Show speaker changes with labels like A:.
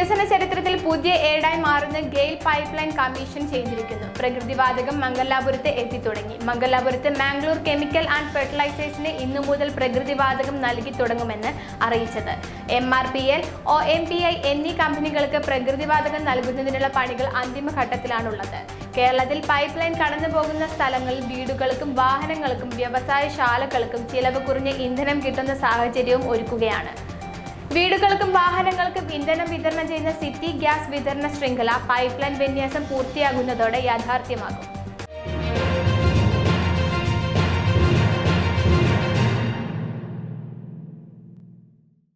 A: വികസന ചരിത്രത്തിൽ പുതിയ ഏടായി മാറുന്ന ഗെയിൽ പൈപ്പ് ലൈൻ കമ്മീഷൻ ചെയ്തിരിക്കുന്നു പ്രകൃതിവാതകം മംഗലാപുരത്ത് എത്തിത്തുടങ്ങി മംഗലാപുരത്ത് മാംഗ്ലൂർ കെമിക്കൽ ആൻഡ് ഫെർട്ടിലൈസേഴ്സിന് ഇന്നു മുതൽ പ്രകൃതിവാതകം നൽകി തുടങ്ങുമെന്ന് അറിയിച്ചത് M R P L O M P I എന്നീ കമ്പനികൾക്ക് പ്രകൃതിവാതകം നൽകുന്നതിനുള്ള പണികൾ അന്തിമഘട്ടത്തിലാണുള്ളത് കേരളത്തിൽ പൈപ്പ് ലൈൻ കടന്നു പോകുന്ന സ്ഥലങ്ങളിൽ വീടുകൾക്കും വാഹനങ്ങൾക്കും വ്യവസായശാലകൾക്കും ചിലവ് കുറഞ്ഞ ഇന്ധനം കിട്ടുന്ന സാഹചര്യവും ഒരുക്കുകയാണ് വീടുകൾക്കും വാഹനങ്ങൾക്കും ഇന്ധനം വിതരണം ചെയ്യുന്ന സിറ്റി ഗ്യാസ് വിതരണ ശൃംഖല പൈപ്പ് ലൈൻ വിന്യാസം പൂർത്തിയാകുന്നതോടെ യാഥാർത്ഥ്യമാകും